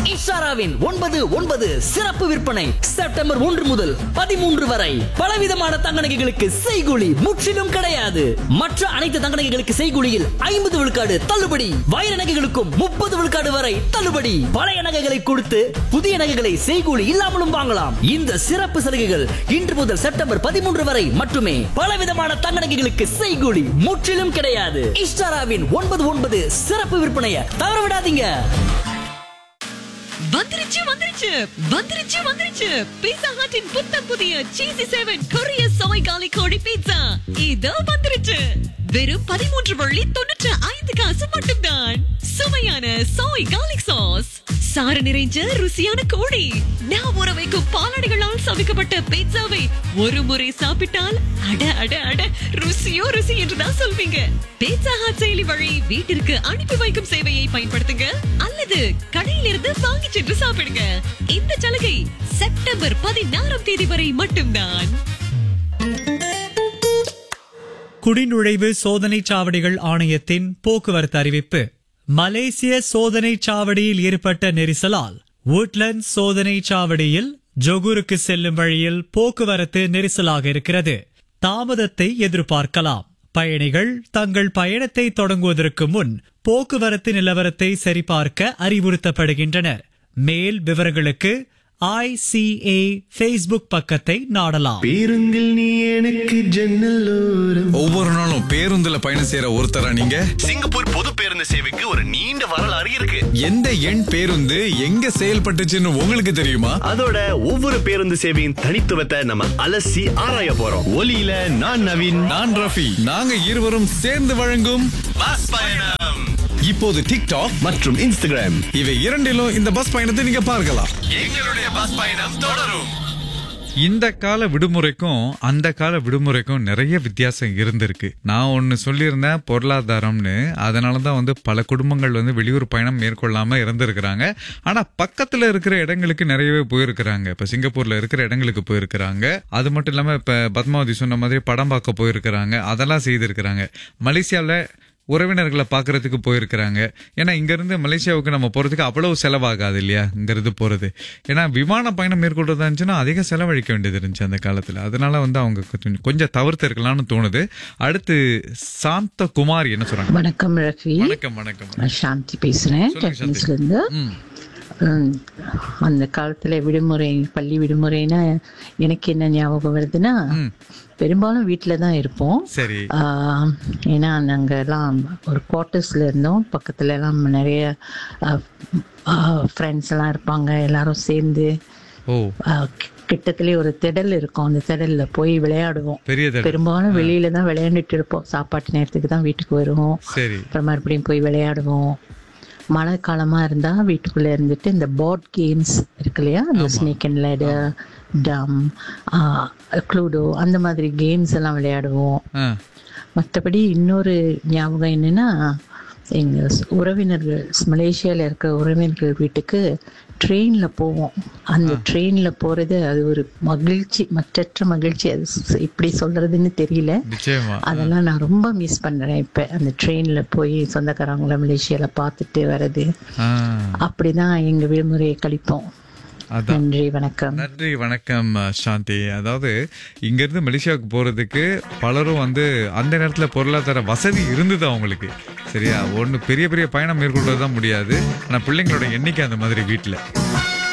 இஷாராவின் ஒன்பது ஒன்பது சிறப்பு விற்பனை செப்டம்பர் ஒன்று முதல் பதிமூன்று வரை பலவிதமான தங்க நகைகளுக்கு செய்கூலி முற்றிலும் கிடையாது மற்ற அனைத்து தங்க நகைகளுக்கு செய்கூலியில் ஐம்பது விழுக்காடு தள்ளுபடி வைர நகைகளுக்கும் முப்பது விழுக்காடு வரை தள்ளுபடி பழைய நகைகளை கொடுத்து புதிய நகைகளை செய்கூலி இல்லாமலும் வாங்கலாம் இந்த சிறப்பு சலுகைகள் இன்று முதல் செப்டம்பர் பதிமூன்று வரை மட்டுமே பலவிதமான தங்க நகைகளுக்கு செய்கூலி முற்றிலும் கிடையாது இஷ்டாராவின் ஒன்பது ஒன்பது சிறப்பு விற்பனையை தவற விடாதீங்க வந்துருச்சு வந்துருச்சு வந்துருச்சு வந்துருச்சு பீட்சா ஹட்டின் புத்தம் புதிய சீசி செவன் கொரிய சோய் காலி கோழி பீட்சா இதோ வந்துருச்சு வெறும் பதிமூன்று வள்ளி தொண்ணூற்று ஐந்து காசு மட்டும்தான் சுவையான சோய் கார்லிக் சாஸ் சாறு நிறைஞ்ச ருசியான கோழி நான் ஊற வைக்கும் பாலாடைகளால் சமைக்கப்பட்ட பீட்சாவை ஒரு முறை சாப்பிட்டால் அட அட அட ருசியோ ருசி என்றுதான் சொல்வீங்க பீட்சா ஹாட் செயலி வழி வீட்டிற்கு அனுப்பி வைக்கும் சேவையை பயன்படுத்துங்க அல்லது கடையிலிருந்து வாங்கி சென்று சாப்பிடுங்க இந்த சலுகை செப்டம்பர் பதினாறாம் தேதி வரை மட்டும்தான் குடிநுழைவு சோதனைச் சாவடிகள் ஆணையத்தின் போக்குவரத்து அறிவிப்பு மலேசிய சோதனைச் சாவடியில் ஏற்பட்ட நெரிசலால் woodlands சோதனைச் சாவடியில் ஜொகூருக்கு செல்லும் வழியில் போக்குவரத்து நெரிசலாக இருக்கிறது தாமதத்தை எதிர்பார்க்கலாம் பயணிகள் தங்கள் பயணத்தை தொடங்குவதற்கு முன் போக்குவரத்து நிலவரத்தை சரிபார்க்க அறிவுறுத்தப்படுகின்றனர் மேல் விவரங்களுக்கு ஐசிஏ ஃபேஸ்புக் பக்கத்தை நாடலாம் பேருந்தில் நீ எனக்கு ஜன்னலோரம் ஒவ்வொரு நாளும் பேருந்துல பயணம் செய்யற ஒருத்தரா நீங்க சிங்கப்பூர் பொது பேருந்து சேவைக்கு ஒரு நீண்ட வரலாறு இருக்கு எந்த எண் பேருந்து எங்க செயல்பட்டுச்சுன்னு உங்களுக்கு தெரியுமா அதோட ஒவ்வொரு பேருந்து சேவையின் தனித்துவத்தை நம்ம அலசி ஆராய போறோம் ஒலியில நான் நவீன் நான் ரஃபி நாங்க இருவரும் சேர்ந்து வழங்கும் பஸ் பயணம் இப்போது டிக்டாக் மற்றும் இன்ஸ்டாகிராம் இவை இரண்டிலும் இந்த பஸ் பயணத்தை நீங்க பார்க்கலாம் எங்களுடைய பஸ் பயணம் தொடரும் இந்த கால விடுமுறைக்கும் அந்த கால விடுமுறைக்கும் நிறைய வித்தியாசம் இருந்திருக்கு நான் ஒன்னு சொல்லியிருந்தேன் பொருளாதாரம்னு அதனால தான் வந்து பல குடும்பங்கள் வந்து வெளியூர் பயணம் மேற்கொள்ளாம இருந்திருக்கிறாங்க ஆனா பக்கத்துல இருக்கிற இடங்களுக்கு நிறையவே போயிருக்கிறாங்க இப்ப சிங்கப்பூர்ல இருக்கிற இடங்களுக்கு போயிருக்கிறாங்க அது மட்டும் இல்லாம இப்ப பத்மாவதி சொன்ன மாதிரி படம் பார்க்க போயிருக்கிறாங்க அதெல்லாம் செய்திருக்கிறாங்க மலேசியால உறவினர்களை பார்க்கறதுக்கு போயிருக்கிறாங்க ஏன்னா இங்கிருந்து மலேசியாவுக்கு நம்ம போறதுக்கு அவ்வளவு செலவாகாது இல்லையா இங்கிருந்து போறது ஏன்னா விமான பயணம் மேற்கொள்றதா இருந்துச்சுன்னா அதிக செலவழிக்க வேண்டியது இருந்துச்சு அந்த காலத்துல அதனால வந்து அவங்க கொஞ்சம் கொஞ்சம் தவிர்த்து இருக்கலாம்னு தோணுது அடுத்து சாந்த குமார் என்ன சொல்றாங்க வணக்கம் ரஃபி வணக்கம் வணக்கம் நான் சாந்தி பேசுறேன் சொல்லுங்க, சாந்தி. டெக்னிஸ்ல இருந்து ம். ம், அந்த காலத்துல விடுமுறை பள்ளி விடுமுறைனா எனக்கு என்ன ஞாபகம் வருதுன்னா பெரும்பாலும் வீட்டில தான் இருப்போம் சரி ஆஹ், ஏன்னா நாங்க எல்லாம் ஒரு குவார்ட்டர்ஸ்ல இருந்தோம் பக்கத்துல எல்லாம் நிறைய ஃப்ரெண்ட்ஸ் எல்லாம் இருப்பாங்க எல்லாரும் சேர்ந்து ஓ ஆஹ், கி- கிட்டத்திலே ஒரு திடல் இருக்கும் அந்த திடல்ல போய் விளையாடுவோம் பெரிய தடவை பெரும்பாலும் வெளியில தான் விளையாண்டுட்டு இருப்போம் சாப்பாட்டு நேரத்துக்கு தான் வீட்டுக்கு வருவோம் சரி அப்புறம் மறுபடியும் போய் விளையாடுவோம் மழை காலமா இருந்தா வீட்டுக்குள்ள இருந்துட்டு இந்த போர்ட் கேம்ஸ் இருக்கு இல்லையா இந்த ஸ்னேக் அண்ட் லேடர் டம் க்ளூடோ அந்த மாதிரி கேம்ஸ் எல்லாம் விளையாடுவோம் ஆ, மற்றபடி இன்னொரு ஞாபகம் என்னன்னா எங்க ஸ்- உறவினர்கள் மலேசியால இருக்க உறவினர்கள் வீட்டுக்கு ட்ரெயின்ல போவோம் அந்த ட்ரெயின்ல போறது அது ஒரு மகிழ்ச்சி மற்றற்ற மகிழ்ச்சி அது ஸ்- எப்படி சொல்றதுன்னு தெரியல நிச்சயமா அதெல்லாம் நான் ரொம்ப மிஸ் பண்றேன் இப்ப அந்த ட்ரெயின்ல போய் சொந்தக்காரங்கள மலேசியால பார்த்துட்டு வர்றது ஆ, அப்படிதான் எங்க விடுமுறையை கழிப்போம் அதான் நன்றி வணக்கம் நன்றி வணக்கம் அஹ், சாந்தி அதாவது இங்க இருந்து மலேசியாவுக்கு போறதுக்கு பலரும் வந்து அந்த நேரத்துல பொருளாதார வசதி இருந்தது அவங்களுக்கு சரியா ஒண்ணு பெரிய பெரிய பயணம் மேற்கொள்வது தான் முடியாது ஆனா பிள்ளைங்களோட எண்ணிக்கை அந்த மாதிரி வீட்டுல